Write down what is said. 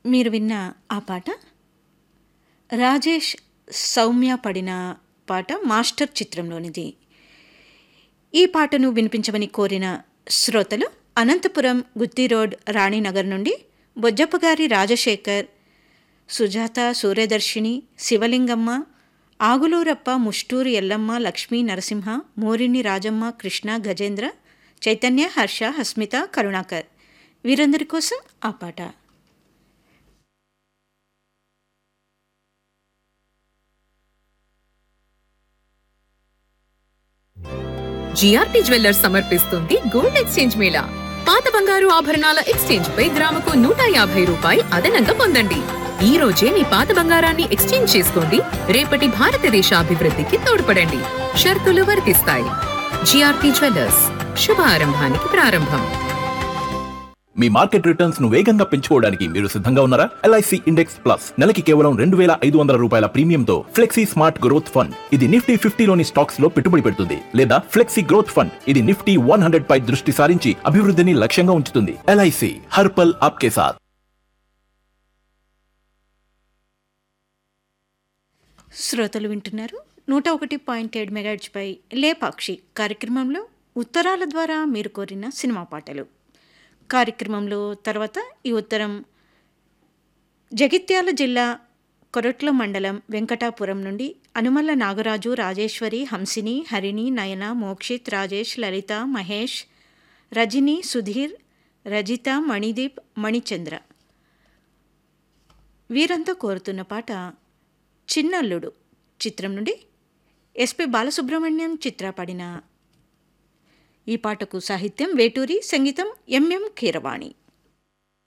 మీరు విన్న ఆ పాట రాజేష్ సౌమ్య పడిన పాట మాస్టర్ చిత్రంలోనిది ఈ పాటను వినిపించమని కోరిన శ్రోతలు అనంతపురం గుత్తి రోడ్ రాణినగర్ నుండి బొజ్జప్పగారి రాజశేఖర్ సుజాత సూర్యదర్శిని శివలింగమ్మ ఆగులూరప్ప ముష్టూరు ఎల్లమ్మ లక్ష్మీ నరసింహ మోరిని రాజమ్మ కృష్ణ గజేంద్ర చైతన్య హర్ష హస్మిత కరుణాకర్ వీరందరి కోసం ఆ పాట జిఆర్పి జ్యువెల్లర్స్ సమర్పిస్తుంది గోల్డ్ ఎక్స్చేంజ్ మేళా పాత బంగారు ఆభరణాల ఎక్స్చేంజ్ పై గ్రాముకు నూట యాభై రూపాయి అదనంగా పొందండి ఈ రోజే మీ పాత బంగారాన్ని ఎక్స్చేంజ్ చేసుకోండి రేపటి భారతదేశ అభివృద్ధికి తోడ్పడండి షరతులు వర్తిస్తాయి జిఆర్పి జ్యువెల్లర్స్ శుభారంభానికి ప్రారంభం మీ మార్కెట్ రిటర్న్స్ ను వేగంగా పెంచుకోవడానికి మీరు సిద్ధంగా ఉన్నారా ఎల్ఐసి ఇండెక్స్ ప్లస్ నెలకి కేవలం రెండు వేల ఐదు వందల రూపాయల ప్రీమియంతో ఫ్లెక్సీ స్మార్ట్ గ్రోత్ ఫండ్ ఇది నిఫ్టీ ఫిఫ్టీలోని స్టాక్స్ లో పెట్టుబడి పెడుతుంది లేదా ఫ్లెక్సీ గ్రోత్ ఫండ్ ఇది నిఫ్టీ వన్ హండ్రెడ్ పై దృష్టి సారించి అభివృద్ధిని లక్ష్యంగా ఉంచుతుంది ఎల్ఐసి హర్పల్ ఆప్కే సాథ్ శ్రోతలు వింటున్నారు నూట ఒకటి పాయింట్ ఏడు మెగాడ్స్పై లేపాక్షి కార్యక్రమంలో ఉత్తరాల ద్వారా మీరు కోరిన సినిమా పాటలు కార్యక్రమంలో తర్వాత ఈ ఉత్తరం జగిత్యాల జిల్లా కొరట్ల మండలం వెంకటాపురం నుండి అనుమల్ల నాగరాజు రాజేశ్వరి హంసిని హరిణి నయన మోక్షిత్ రాజేష్ లలిత మహేష్ రజని సుధీర్ రజిత మణిదీప్ మణిచంద్ర వీరంతా కోరుతున్న పాట చిన్నల్లుడు చిత్రం నుండి ఎస్పి బాలసుబ్రహ్మణ్యం చిత్ర పాడిన ఈ పాటకు సాహిత్యం వేటూరి సంగీతం ఎంఎం కీరవాణి